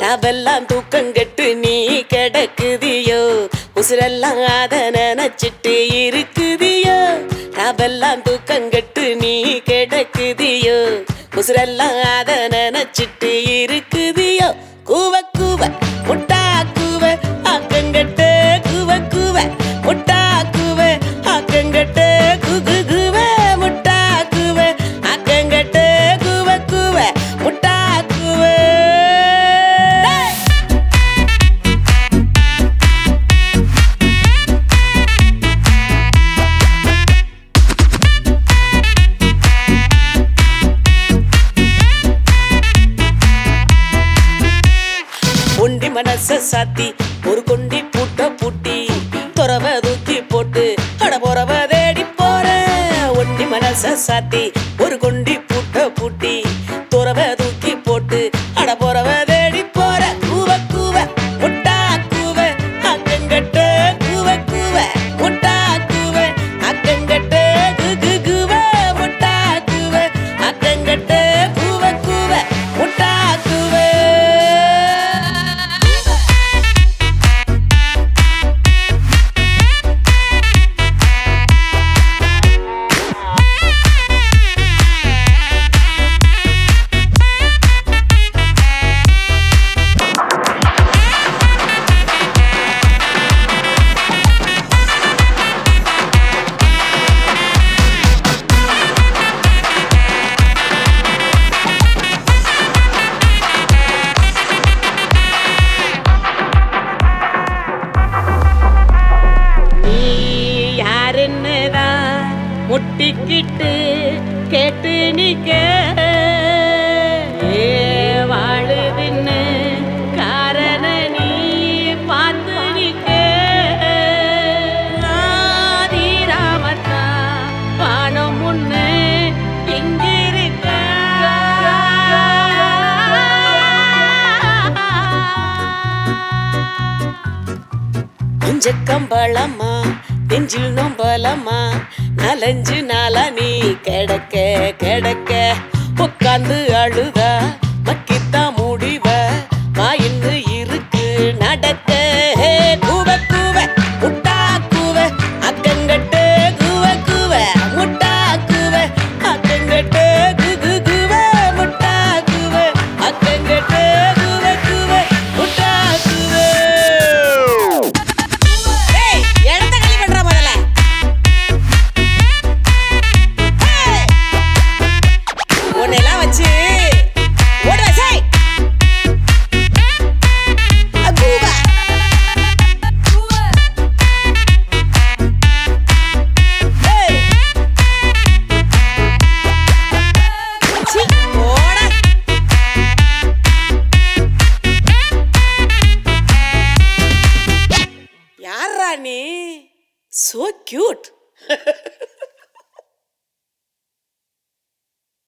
ராவெல்லாம் தூக்கம் கெட்டு நீ கிடக்குதியோ உசுரெல்லாம் அத நினைச்சிட்டு இருக்குதியோ ராவெல்லாம் தூக்கம் கெட்டு நீ கிடக்குதியோ உசுரெல்லாம் அத நினைச்சிட்டு இருக்குதியோ கூவ கூவ முட்டா கூவ ஆக்கங்கட்டு கூவ கூவ முட்டா கூவ ஆக்கங்கட்டு குகு கூவ முட்டா கூவ ஆக்கங்கட்டு கூவ கூவ முட்டா கூவ ஒண்டி மனச சாத்தி ஒரு கொண்டி பூட்ட பூட்டி துறவ தூக்கி போட்டு அட போறவ தேடி போற ஒண்டி மனச சாத்தி ஒரு கொண்டி பூட்ட பூட்டி துறவ தூக்கி போட்டு அட போறவ தேடி போற கூவ கூவ முட்டா கூவ அக்கங்கட்ட கூவ கூவ முட்டா கூவ அக்கங்கட்ட குகு கூவ முட்டா கூவ அக்கங்கட்ட கூவ கூவ முட்டா கூவ நீ யாருன்னுதான் முட்டிக்கிட்டு கேட்டு நிக்க ஏ வாழுதுன்னு காரண நீ பார்த்து நிக்க ஆதிராமத்தா வானம் முன்னு இங்கிருக்க கொஞ்ச கம்பளமா நெஞ்சில் நொம்பலமா நாலஞ்சு நாளா நீ கிடக்க கிடக்க உட்காந்து அழுதா